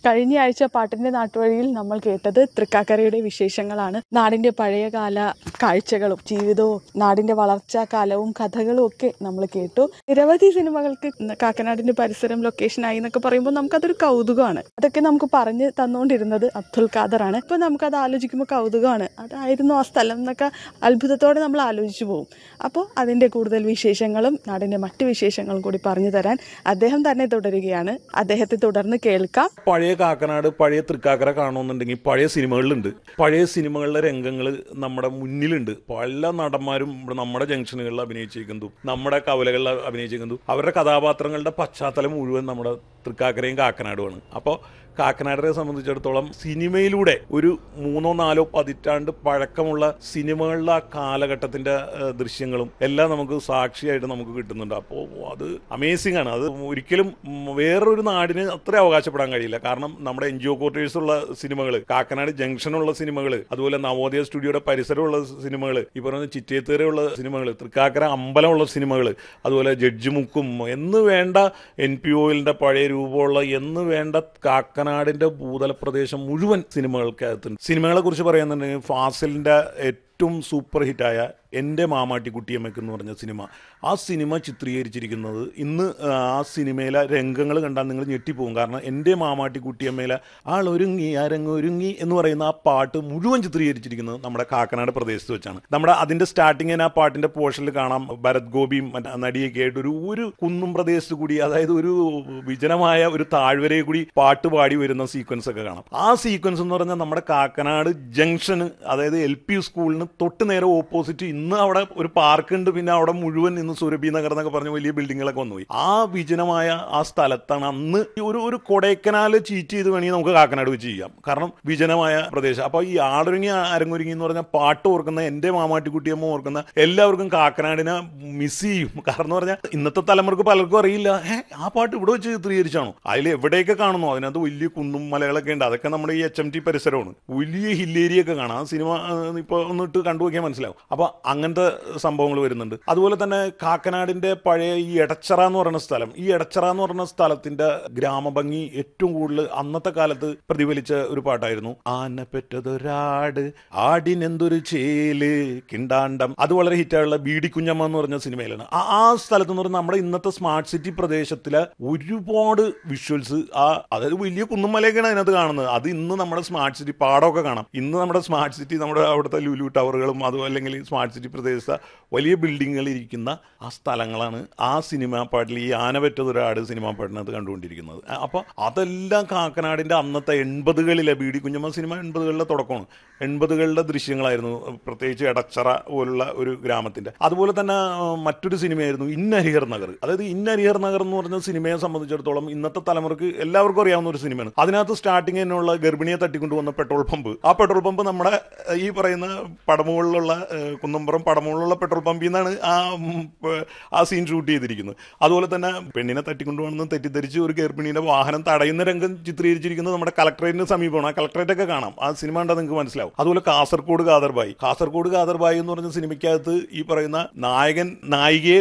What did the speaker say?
കഴിഞ്ഞ ആഴ്ച പാട്ടിന്റെ നാട്ടുവഴിയിൽ നമ്മൾ കേട്ടത് തൃക്കാക്കരയുടെ വിശേഷങ്ങളാണ് നാടിന്റെ പഴയകാല കാഴ്ചകളും ജീവിതവും നാടിന്റെ വളർച്ചാ കാലവും കഥകളും ഒക്കെ നമ്മൾ കേട്ടു നിരവധി സിനിമകൾക്ക് കാക്കനാടിന്റെ പരിസരം ലൊക്കേഷനായി എന്നൊക്കെ പറയുമ്പോൾ നമുക്കതൊരു കൗതുകമാണ് അതൊക്കെ നമുക്ക് പറഞ്ഞു തന്നുകൊണ്ടിരുന്നത് അബ്ദുൽ ഖാദറാണ് ഇപ്പൊ നമുക്കത് ആലോചിക്കുമ്പോൾ കൗതുകമാണ് അതായിരുന്നു ആ സ്ഥലം എന്നൊക്കെ അത്ഭുതത്തോടെ നമ്മൾ ആലോചിച്ചു പോകും അപ്പോൾ അതിന്റെ കൂടുതൽ വിശേഷങ്ങളും നാടിന്റെ മറ്റു വിശേഷങ്ങളും കൂടി പറഞ്ഞു തരാൻ അദ്ദേഹം തന്നെ തുടരുകയാണ് അദ്ദേഹത്തെ തുടർന്ന് കേൾക്കാം പഴയ കാക്കനാട് പഴയ തൃക്കാക്കര കാണുമെന്നുണ്ടെങ്കിൽ പഴയ സിനിമകളിലുണ്ട് പഴയ സിനിമകളിലെ രംഗങ്ങൾ നമ്മുടെ മുന്നിലുണ്ട് പല നടന്മാരും ഇവിടെ നമ്മുടെ ജംഗ്ഷനുകളിൽ അഭിനയിച്ചിരിക്കുന്നതും നമ്മുടെ കവലകളിൽ അഭിനയിച്ചിരിക്കുന്നതും അവരുടെ കഥാപാത്രങ്ങളുടെ പശ്ചാത്തലം മുഴുവൻ നമ്മുടെ തൃക്കാക്കരയും കാക്കനാടുമാണ് അപ്പോൾ കാക്കനാടിനെ സംബന്ധിച്ചിടത്തോളം സിനിമയിലൂടെ ഒരു മൂന്നോ നാലോ പതിറ്റാണ്ട് പഴക്കമുള്ള സിനിമകളിലെ ആ കാലഘട്ടത്തിന്റെ ഏഹ്, ദൃശ്യങ്ങളും എല്ലാം നമുക്ക് സാക്ഷിയായിട്ട് നമുക്ക് കിട്ടുന്നുണ്ട് അപ്പോൾ അത് അമേസിംഗ് ആണ് അത് ഒരിക്കലും ഉം, വേറൊരു നാടിന് അത്ര അവകാശപ്പെടാൻ കഴിയില്ല കാരണം നമ്മുടെ എൻ ജി ഒ ക്വാർട്ടേഴ്സ് ഉള്ള സിനിമകൾ കാക്കനാട് ജംഗ്ഷനുള്ള സിനിമകൾ അതുപോലെ നവോദയ സ്റ്റുഡിയോയുടെ പരിസരമുള്ള സിനിമകൾ ഈ പറഞ്ഞ ചിറ്റേത്തേരയുള്ള സിനിമകൾ തൃക്കാക്കര അമ്പലമുള്ള സിനിമകൾ അതുപോലെ ജഡ്ജി മുക്കും എന്ന് വേണ്ട എൻ പി ഒയിലിന്റെ പഴയ രൂപമുള്ള എന്ന് വേണ്ട കാക്കനാടിന്റെ ഭൂതല പ്രദേശം മുഴുവൻ സിനിമകൾക്കകത്തുണ്ട് സിനിമകളെ കുറിച്ച് പറയുന്നുണ്ടെങ്കിൽ ഫാസിലിന്റെ ഏറ്റവും സൂപ്പർ ഹിറ്റായ എൻ്റെ മാമാട്ടി കുട്ടിയമ്മയ്ക്ക് എന്ന് പറഞ്ഞ സിനിമ ആ സിനിമ ചിത്രീകരിച്ചിരിക്കുന്നത് ഇന്ന് ആ സിനിമയിലെ രംഗങ്ങൾ കണ്ടാൽ നിങ്ങൾ ഞെട്ടിപ്പോകും കാരണം എൻ്റെ മാമാട്ടി കുട്ടിയമ്മയിലെ ആളൊരുങ്ങി അരങ്ങൊരുങ്ങി എന്ന് പറയുന്ന ആ പാട്ട് മുഴുവൻ ചിത്രീകരിച്ചിരിക്കുന്നത് നമ്മുടെ കാക്കനാട് പ്രദേശത്ത് വെച്ചാണ് നമ്മുടെ അതിൻ്റെ സ്റ്റാർട്ടിങ്ങിന് ആ പാട്ടിൻ്റെ പോർഷനിൽ കാണാം ഭരത് ഗോപിയും മറ്റേ നടിയൊക്കെ ആയിട്ട് ഒരു ഒരു കുന്നും പ്രദേശത്ത് കൂടി അതായത് ഒരു വിജനമായ ഒരു താഴ്വരയിൽ കൂടി പാട്ട് പാടി വരുന്ന സീക്വൻസ് ഒക്കെ കാണാം ആ സീക്വൻസ് എന്ന് പറഞ്ഞാൽ നമ്മുടെ കാക്കനാട് ജംഗ്ഷന് അതായത് എൽ പി സ്കൂളിന് തൊട്ട് നേരെ ഓപ്പോസിറ്റ് ഇന്ന് അവിടെ ഒരു പാർക്ക് ഉണ്ട് പിന്നെ അവിടെ മുഴുവൻ ഇന്ന് സുരഭി നഗർ എന്നൊക്കെ പറഞ്ഞ വലിയ ബിൽഡിങ്ങുകളൊക്കെ വന്നുപോയി ആ വിജനമായ ആ സ്ഥലത്താണ് അന്ന് ഈ ഒരു ഒരു കൊടൈക്കനാൽ ചീറ്റ് ചെയ്ത് വേണമെങ്കിൽ നമുക്ക് കാക്കനാട് വെച്ച് ചെയ്യാം കാരണം വിജനമായ പ്രദേശം അപ്പൊ ഈ ആടൊരുങ്ങി അരങ്ങൊരുങ്ങി എന്ന് പറഞ്ഞാൽ പാട്ട് ഓർക്കുന്ന എന്റെ മാമാട്ടിക്കുട്ടിയമ്മ ഓർക്കുന്ന എല്ലാവർക്കും കാക്കനാടിനെ മിസ് ചെയ്യും കാരണം എന്ന് പറഞ്ഞാൽ ഇന്നത്തെ തലമുറക്ക് പലർക്കും അറിയില്ല ഏ ആ പാട്ട് ഇവിടെ വെച്ച് ചിത്രീകരിച്ചാണോ അതിൽ എവിടെയൊക്കെ കാണുന്നു അതിനകത്ത് വലിയ കുന്നും മലകളൊക്കെ ഉണ്ട് അതൊക്കെ നമ്മുടെ ഈ എച്ച് എം ടി പരിസരമാണ് വലിയ ഹില്ലേരിയൊക്കെ കാണാം ആ സിനിമ ഇപ്പോൾ ഒന്നിട്ട് കണ്ടുനോക്കിയാൽ മനസ്സിലാവും അപ്പൊ അങ്ങനത്തെ സംഭവങ്ങൾ വരുന്നുണ്ട് അതുപോലെ തന്നെ കാക്കനാടിന്റെ പഴയ ഈ എടച്ചറ എന്ന് പറയുന്ന സ്ഥലം ഈ എടച്ചറ എന്ന് പറയുന്ന സ്ഥലത്തിന്റെ ഗ്രാമഭംഗി ഏറ്റവും കൂടുതൽ അന്നത്തെ കാലത്ത് പ്രതിഫലിച്ച ഒരു പാട്ടായിരുന്നു ആന പെറ്റതൊരാട് ആടിനെന്തൊരു ചേല് കിണ്ടാണ്ടം അത് വളരെ ഹിറ്റായുള്ള ബീഡി കുഞ്ഞമ്മ എന്ന് പറഞ്ഞ സിനിമയിലാണ് ആ ആ സ്ഥലത്ത് എന്ന് പറഞ്ഞാൽ നമ്മുടെ ഇന്നത്തെ സ്മാർട്ട് സിറ്റി പ്രദേശത്തിലെ ഒരുപാട് വിഷ്വൽസ് ആ അതായത് വലിയ കുന്നും മലയൊക്കെയാണ് അതിനകത്ത് കാണുന്നത് അത് ഇന്ന് നമ്മുടെ സ്മാർട്ട് സിറ്റി പാടമൊക്കെ കാണാം ഇന്ന് നമ്മുടെ സ്മാർട്ട് സിറ്റി നമ്മുടെ അവിടുത്തെ ലുലു ടവറുകളും അതും അല്ലെങ്കിൽ സ്മാർട്ട് സിറ്റി പ്രദേശത്തെ വലിയ ബിൽഡിങ്ങുകൾ ഇരിക്കുന്ന ആ സ്ഥലങ്ങളാണ് ആ സിനിമാ പാട്ടിൽ ഈ ആനപറ്റതൊരാട് സിനിമാ പാട്ടിനകത്ത് കണ്ടുകൊണ്ടിരിക്കുന്നത് അപ്പോൾ അതെല്ലാം കാക്കനാടിൻ്റെ അന്നത്തെ എൺപതുകളിലെ ബി ഡി കുഞ്ഞമ്മ സിനിമ എൺപതുകളിലെ തുടക്കമാണ് എൺപതുകളിലെ ദൃശ്യങ്ങളായിരുന്നു പ്രത്യേകിച്ച് എടച്ചറ പോലുള്ള ഒരു ഗ്രാമത്തിൻ്റെ അതുപോലെ തന്നെ ആ, മറ്റൊരു സിനിമയായിരുന്നു ഇന്നരിഹർ നഗർ അതായത് ഇന്നരിഹർ നഗർ എന്ന് പറഞ്ഞ സിനിമയെ സംബന്ധിച്ചിടത്തോളം ഇന്നത്തെ തലമുറക്ക് എല്ലാവർക്കും അറിയാവുന്ന ഒരു സിനിമയാണ് അതിനകത്ത് സ്റ്റാർട്ടിങ് തന്നെയുള്ള ഗർഭിണിയെ തട്ടിക്കൊണ്ടുവന്ന പെട്രോൾ പമ്പ് ആ പെട്രോൾ പമ്പ് നമ്മുടെ ഏഹ്, ഈ പറയുന്ന പടമുകളിലുള്ള ഏഹ്, കുന്നമ്പുറം പടമുകളിലുള്ള പെട്രോൾ പമ്പിൽ നിന്നാണ് ആ ഉം, പ- ആ സീൻ ഷൂട്ട് ചെയ്തിരിക്കുന്നത് അതുപോലെ തന്നെ പെണ്ണിനെ തട്ടിക്കൊണ്ടുപോകണമെന്ന് തെറ്റിദ്ധരിച്ച് ഒരു ഗർഭിണിയുടെ വാഹനം തടയുന്ന രംഗം ചിത്രീകരിച്ചിരിക്കുന്നത് നമ്മുടെ കളക്ടറേറ്റിന് സമീപമാണ് ആ കളക്ടറേറ്റ് ഒക്കെ കാണാം ആ സിനിമ കണ്ടാൽ നിങ്ങൾക്ക് മനസ്സിലാവും അതുപോലെ കാസർഗോഡ് കാദർബായി കാസർഗോഡ് കാദർബായി എന്ന് പറഞ്ഞ സിനിമയ്ക്കകത്ത് ഈ പറയുന്ന നായകൻ നായികയെ